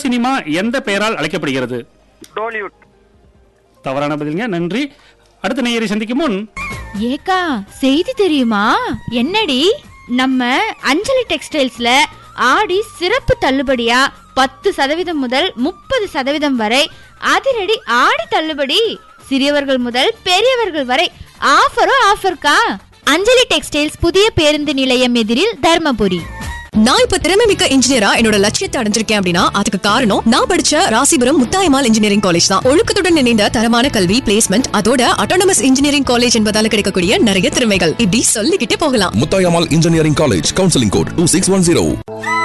Cinema எந்த பெயரால் அழைக்கப்படுகிறது டோலிவுட் தவறான பதிலுங்க நன்றி அடுத்த நேயரை சந்திக்கும் முன் ஏக்கா செய்தி தெரியுமா என்னடி நம்ம அஞ்சலி டெக்ஸ்டைல்ஸ்ல ஆடி சிறப்பு தள்ளுபடியா பத்து சதவீதம் முதல் முப்பது சதவீதம் வரை அதிரடி ஆடி தள்ளுபடி சிறியவர்கள் முதல் பெரியவர்கள் வரை ஆஃபரும் ஆஃபர்க்கா அஞ்சலி டெக்ஸ்டைல்ஸ் புதிய பேருந்து நிலையம் எதிரில் தர்மபுரி நான் இப்ப திறமை மிக்க இன்ஜினியரா என்னோட லட்சியத்தை அடைஞ்சிருக்கேன் அப்படின்னா அதுக்கு காரணம் நான் படிச்ச ராசிபுரம் முத்தாயமால் இன்ஜினியரிங் காலேஜ் தான் ஒழுக்கத்துடன் இணைந்த தரமான கல்வி பிளேஸ்மெண்ட் அதோட அட்டானமஸ் இன்ஜினியரிங் காலேஜ் என்பதால கிடைக்கக்கூடிய நிறைய திறமைகள் இப்படி சொல்லிக்கிட்டே போகலாம் Muthayammal engineering college counselling code two six one zero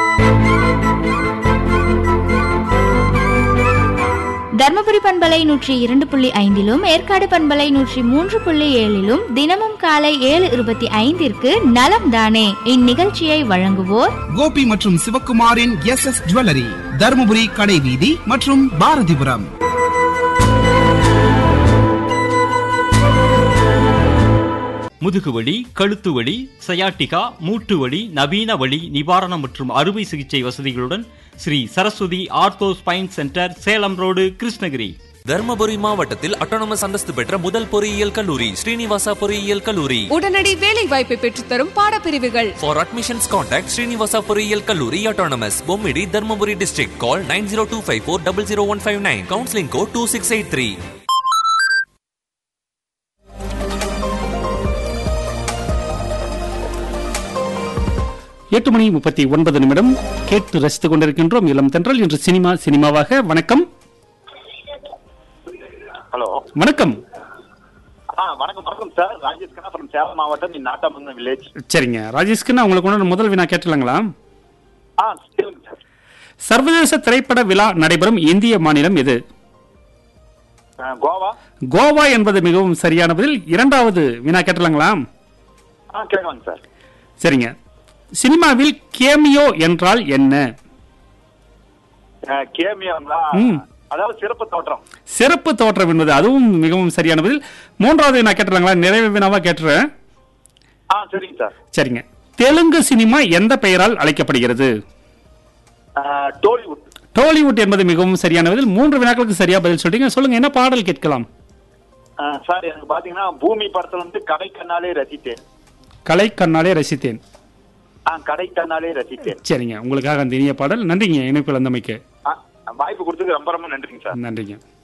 Dharmapuri பண்பலை நூற்றி இரண்டு புள்ளி ஐந்திலும் ஏற்காடு பண்பலை நூற்றி மூன்று புள்ளி ஏழிலும் தினமும் காலை ஏழு இருபத்தி ஐந்திற்கு நலம் தானே இந்நிகழ்ச்சியை வழங்குவோர் கோபி மற்றும் சிவக்குமாரின் எஸ் எஸ் ஜுவல்லரி தருமபுரி கடைவீதி மற்றும் பாரதிபுரம் முதுகுவலி கழுத்து வலி சயாட்டிகா மூட்டு வலி நவீன வலி நிவாரணம் மற்றும் அறுவை சிகிச்சை வசதிகளுடன் Sri Saraswathi ortho spine centre Salem road Krishnagiri Dharmapuri மாவட்டத்தில் அட்டானமஸ் அந்தஸ்து பெற்ற முதல் பொறியியல் கல்லூரி ஸ்ரீனிவாசா பொறியியல் கல்லூரி உடனடி வேலை வாய்ப்பை பெற்றுத்தரும் பாடப்பிரிவுகள் ஃபார் அட்மிஷன்ஸ் கான்டாக்ட் ஸ்ரீனிவாசா பொறியியல் கல்லூரி autonomous Bommidi Dharmapuri district call nine zero two five four double zero one five nine counselling code two six eight three எட்டு மணி முப்பத்தி ஒன்பது நிமிடம் கேட்டு ரசித்துக் கொண்டிருக்கின்றோம் இளம் தென்றல் இன்று சினிமா சினிமாவாக வணக்கம் ஹலோ வணக்கம் ஆ வணக்கம் வணக்கம் சார் ராஜேஷ் கண்ணா ஃப்ரம் சேலம் மாவட்டம் இன் நாட்டாமங்கலம் வில்லேஜ் சரிங்க ராஜேஷ்க்கு நான் உங்களுக்கு ஒன்று முதல் வினா கேட்டலாங்களா ஆ சொல்லுங்க சார் சர்வதேச திரைப்பட விழா நடைபெறும் இந்திய மாநிலம் எது ஆ, கோவா கோவா என்பது மிகவும் சரியான பதில் இரண்டாவது வினா கேட்டலாங்களா ஆ கேட்கலாங்க சார் சரிங்க சினிமாவில் கேமியோ என்றால் என்ன கேமியாங்களா ம். அதாவது சிறப்பு தோற்றம் சிறப்பு தோற்றம் என்பது அதுவும் மிகவும் சரியான பதில் மூன்றாவது வினா கேட்டுறாங்களா நிறைவு வினாவா கேட்டுறேன் ஆ சரிங்க சார் சரிங்க தெலுங்கு சினிமா எந்த பெயரால் அழைக்கப்படுகிறது ஆ, டோலிவுட் டோலிவுட் என்பது மிகவும் சரியான பதில் மூன்று வினாக்களுக்கு சரியா பதில் சொல்றீங்க சொல்லுங்க என்ன பாடல் கேட்கலாம் ஆ, சார் எனக்கு பாத்தீங்கன்னா பூமி படத்துல வந்து கடை கண்ணாலே ரசித்தேன் கலை கண்ணாலே ரசித்தேன் ஆ கடை கண்ணாலே ரசித்தேன் சரிங்க உங்களுக்காக அந்த இனிய பாடல் நன்றிங்க இணைப்பில் வந்தமைக்கு ஆ, வாய்ப்பு கொடுத்ததுக்கு ரொம்ப ரொம்ப நன்றிங்க சார் நன்றிங்க